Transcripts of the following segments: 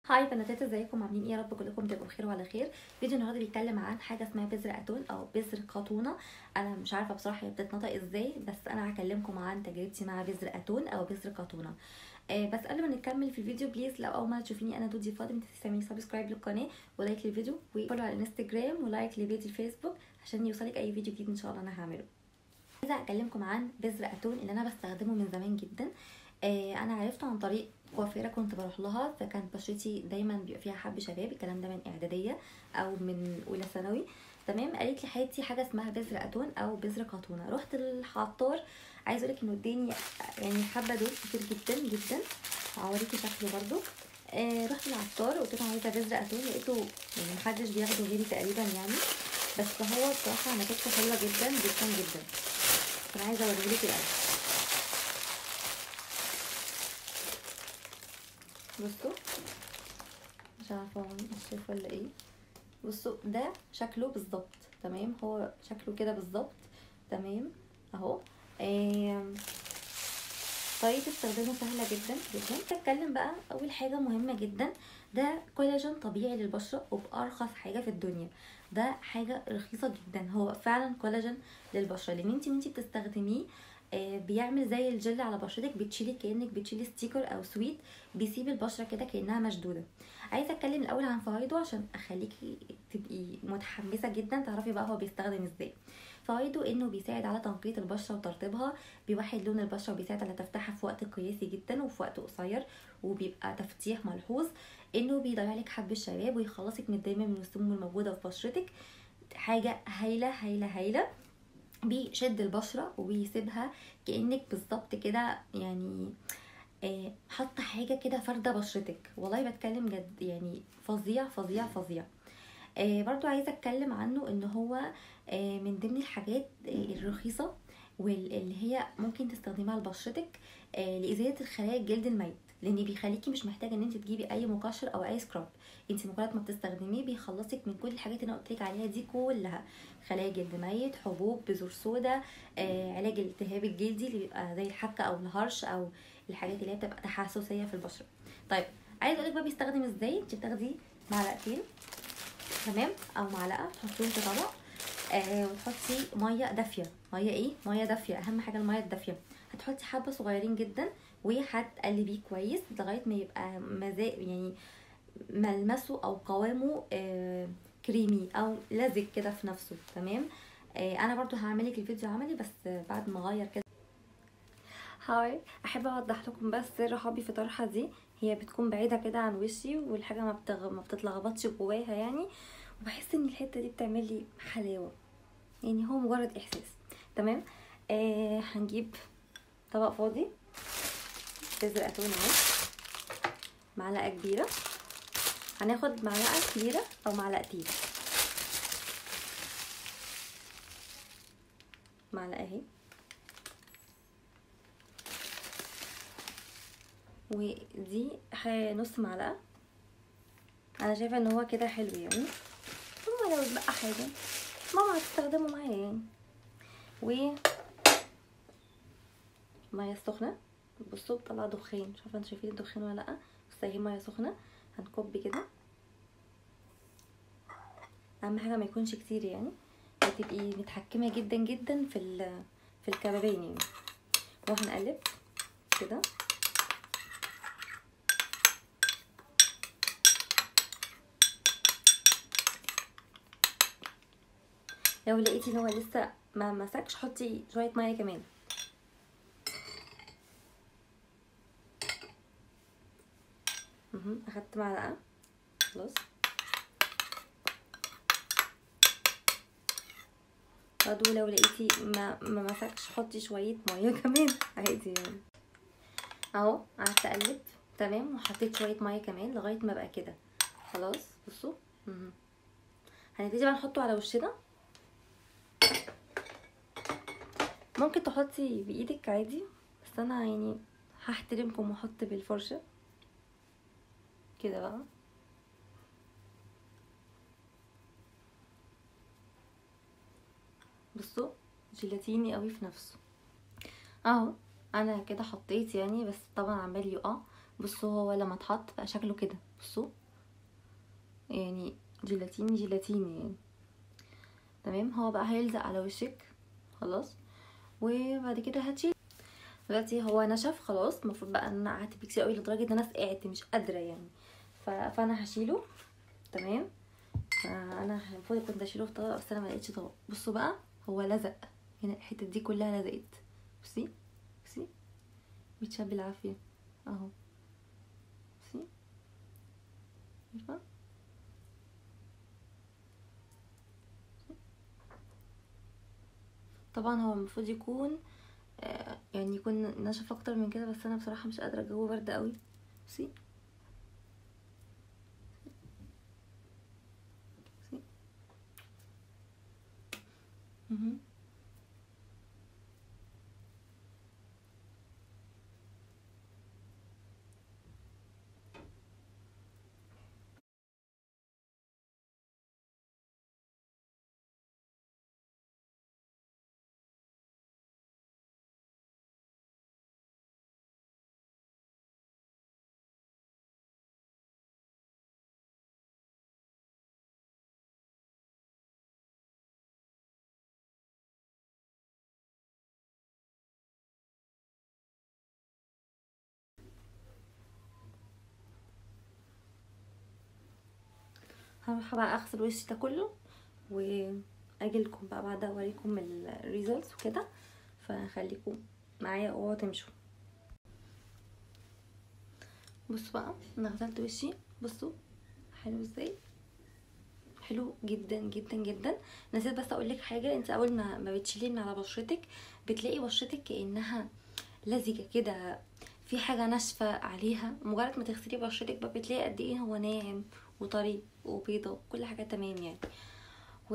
هاي بناتات ازيكم عاملين ايه يا رب كلكم تبقوا بخير وعلى خير فيديو النهارده بيتكلم عن حاجه اسمها بذر اتون او بذر قطونه انا مش عارفه بصراحه هي بتتنطق ازاي بس انا هكلمكم عن تجربتي مع بذر اتون او بذر قطونه آه بس قبل ما نكمل في الفيديو بليز لو اول مره تشوفيني انا دودي فاضل ما تنسيش تعملي سبسكرايب للقناه ولايك للفيديو وفولو على الانستجرام ولايك لبيج الفيسبوك عشان يوصلك اي فيديو جديد ان شاء الله انا هعمله عايزه اكلمكم عن بذر اتون اللي انا بستخدمه من زمان جدا آه انا عرفته عن طريق كوافيره كنت بروح لها فكانت بشرتي دايما بيبقى فيها حب شباب الكلام ده من اعداديه او من اولى ثانوي تمام قالت لي حياتي حاجه اسمها بذر اتون او بذر قطونه رحت للعطار عايزه اقول لك انه اداني يعني حبه دول كتير جدا جدا هوريكي شكله برده آه رحت للعطار وقلت له عايزه بذر اتون لقيته يعني محدش بياخده غيري تقريبا يعني بس هو بصراحه نتيجته حلوه جدا جدا جدا فانا عايزه اوريهولك الاول بصوا مش عارفه مش شايفه ولا ايه بصوا ده شكله بالظبط تمام هو شكله كده بالظبط تمام اهو طريقه استخدامه سهله جدا جدا هتكلم بقى اول حاجه مهمه جدا ده كولاجين طبيعي للبشره وبارخص حاجه في الدنيا ده حاجه رخيصه جدا هو فعلا كولاجين للبشره لان انت وانت بتستخدميه بيعمل زي الجل على بشرتك بتشيلي كانك بتشيلي ستيكر او سويت بيسيب البشره كده كانها مشدوده عايزه اتكلم الاول عن فوائده عشان اخليكي تبقي متحمسه جدا تعرفي بقى هو بيستخدم ازاي فوائده انه بيساعد على تنقيه البشره وترطيبها بيوحد لون البشره وبيساعد على تفتيحها في وقت قياسي جدا وفي وقت قصير وبيبقى تفتيح ملحوظ انه بيضيع لك حب الشباب ويخلصك من دايما من السموم الموجوده في بشرتك حاجه هايله هايله هايله بيشد البشره وبيسيبها كانك بالظبط كده يعني آه حاطه حاجه كده فرده بشرتك والله بتكلم جد يعني فظيع فظيع فظيع آه برضو عايزه اتكلم عنه ان هو آه من ضمن الحاجات الرخيصه واللي هي ممكن تستخدميها لبشرتك آه لازاله الخلايا الجلد الميت لان بيخليكي مش محتاجه ان انت تجيبي اي مقشر او اي سكراب انت مجرد ما بتستخدميه بيخلصك من كل الحاجات اللي انا قلت لك عليها دي كلها خلايا جلد ميت حبوب بذور سودا آه علاج الالتهاب الجلدي اللي بيبقى زي الحكه او الهرش او الحاجات اللي هي بتبقى تحسسيه في البشره طيب عايزه اقول لك بقى بيستخدم ازاي انت بتاخدي معلقتين تمام او معلقه تحطيهم في طبق آه وتحطي ميه دافيه ميه ايه ميه دافيه اهم حاجه الميه الدافيه هتحطي حبه صغيرين جدا وهتقلبيه كويس لغايه ما يبقى مزاج يعني ملمسه او قوامه آه كريمي او لزج كده في نفسه تمام آه انا برضو هعملك الفيديو عملي بس بعد ما اغير كده هاي احب اوضح لكم بس سر حبي في الطرحه دي هي بتكون بعيده كده عن وشي والحاجه ما, بتغ... ما بتتلخبطش جواها يعني وبحس ان الحته دي بتعمل لي حلاوه يعني هو مجرد احساس تمام آه هنجيب طبق فاضي بذر اتون اهو معلقه كبيره هناخد معلقه كبيره او معلقتين معلقه اهي ودي نص معلقه انا شايفه ان هو كده حلو يعني ثم لو اتبقى حاجه ماما هتستخدمه معايا يعني و ميه سخنه بصوا بطلع دخان مش عارفه انتوا شايفين الدخان ولا لا بس اهي ميه سخنه هنكب كده اهم حاجه ما يكونش كتير يعني وتبقي متحكمه جدا جدا في في الكبابين يعني وهنقلب كده لو لقيتي ان هو لسه ما مسكش حطي شويه ميه كمان اخدت معلقه خلاص برضو لو لقيتي ما ما مسكش حطي شويه ميه كمان عادي يعني اهو قعدت اقلب تمام وحطيت شويه ميه كمان لغايه ما بقى كده خلاص بصوا هنبتدي بقى نحطه على وشنا ممكن تحطي بايدك عادي بس انا يعني هحترمكم واحط بالفرشه كده بقى بصوا جيلاتيني قوي في نفسه اهو انا كده حطيت يعني بس طبعا عمال يقع بصوا هو لما اتحط بقى شكله كده بصوا يعني جيلاتين جيلاتين يعني تمام هو بقى هيلزق على وشك خلاص وبعد كده هتشيل دلوقتي هو نشف خلاص المفروض بقى ان انا قعدت فيه كتير قوي لدرجه ان انا سقعت مش قادره يعني ف... فانا هشيله تمام فانا المفروض كنت اشيله في طبق بس انا ما لقيتش طبق بصوا بقى هو لزق هنا الحته دي كلها لزقت بصي بصي بيتشال بالعافيه اهو بصي شايفه طبعا هو المفروض يكون آه، يعني يكون نشف اكتر من كده بس انا بصراحه مش قادره الجو برد قوي بصي بصي مهم. هروح بقى اغسل وشي ده كله واجي لكم بقى بعدها اوريكم الريزلتس وكده فخليكم معايا اوعوا تمشوا بصوا بقى انا غسلت وشي بصوا حلو ازاي حلو جدا جدا جدا نسيت بس اقول لك حاجه انت اول ما ما بتشيليه من على بشرتك بتلاقي بشرتك كانها لزجه كده في حاجه ناشفه عليها مجرد ما تغسلي بشرتك بقى بتلاقي قد ايه هو ناعم وطري وبيضة كل حاجه تمام يعني و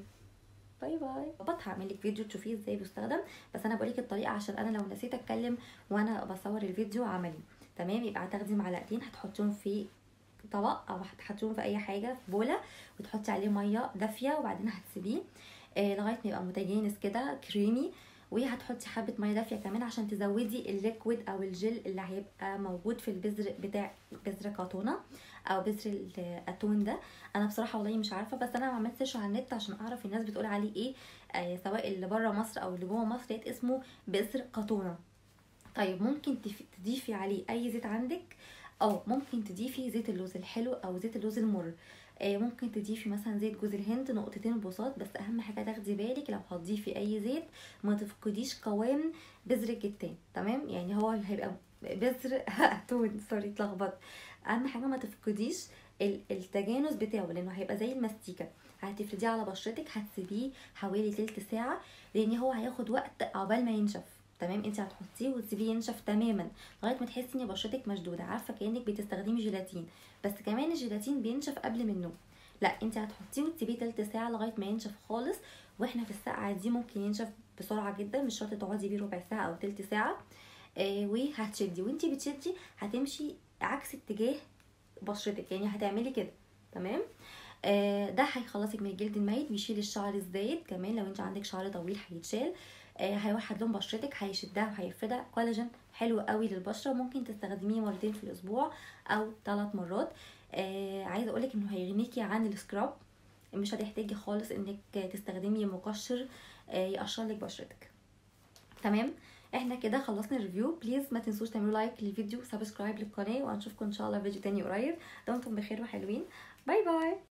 باي باي بط هعمل لك فيديو تشوفيه ازاي بيستخدم بس انا بقولك الطريقه عشان انا لو نسيت اتكلم وانا بصور الفيديو عملي تمام يبقى هتاخدي معلقتين هتحطيهم في طبق او هتحطيهم في اي حاجه في بوله وتحطي عليه ميه دافيه وبعدين هتسيبيه آه لغايه ما يبقى متجانس كده كريمي وهتحطي حبه ميه دافيه كمان عشان تزودي الليكويد او الجل اللي هيبقى موجود في البذر بتاع بذر كاتونه او بذر الاتون ده انا بصراحه والله مش عارفه بس انا ما عملتش على النت عشان اعرف الناس بتقول عليه ايه آه سواء اللي بره مصر او اللي جوه مصر لقيت اسمه بذر قطونه طيب ممكن تضيفي عليه اي زيت عندك او ممكن تضيفي زيت اللوز الحلو او زيت اللوز المر آه ممكن تضيفي مثلا زيت جوز الهند نقطتين بساط بس اهم حاجه تاخدي بالك لو هتضيفي اي زيت ما تفقديش قوام بذر الكتان تمام يعني هو هيبقى بذر اتون سوري اتلخبطت اهم حاجه ما تفقديش التجانس بتاعه لانه هيبقى زي المستيكه هتفرديه على بشرتك هتسيبيه حوالي تلت ساعه لان هو هياخد وقت عقبال ما ينشف تمام انت هتحطيه وتسيبيه ينشف تماما لغايه ما تحسي ان بشرتك مشدوده عارفه كانك بتستخدمي جيلاتين بس كمان الجيلاتين بينشف قبل منه لا انت هتحطيه وتسيبيه تلت ساعه لغايه ما ينشف خالص واحنا في الساعه دي ممكن ينشف بسرعه جدا مش شرط تقعدي بيه ربع ساعه او تلت ساعه آه وهتشدي وانتي بتشدي هتمشي عكس اتجاه بشرتك يعني هتعملي كده تمام آه ده هيخلصك من الجلد الميت بيشيل الشعر الزايد كمان لو انت عندك شعر طويل هيتشال آه هيوحد لون بشرتك هيشدها وهيفردها كولاجين حلو قوي للبشره ممكن تستخدميه مرتين في الاسبوع او ثلاث مرات آه عايزه اقولك انه هيغنيكي عن السكراب مش هتحتاجي خالص انك تستخدمي مقشر آه يقشر لك بشرتك تمام احنا كده خلصنا الريفيو بليز ما تنسوش تعملوا لايك للفيديو سبسكرايب للقناه وهنشوفكم ان شاء الله فيديو تاني قريب دمتم بخير وحلوين باي باي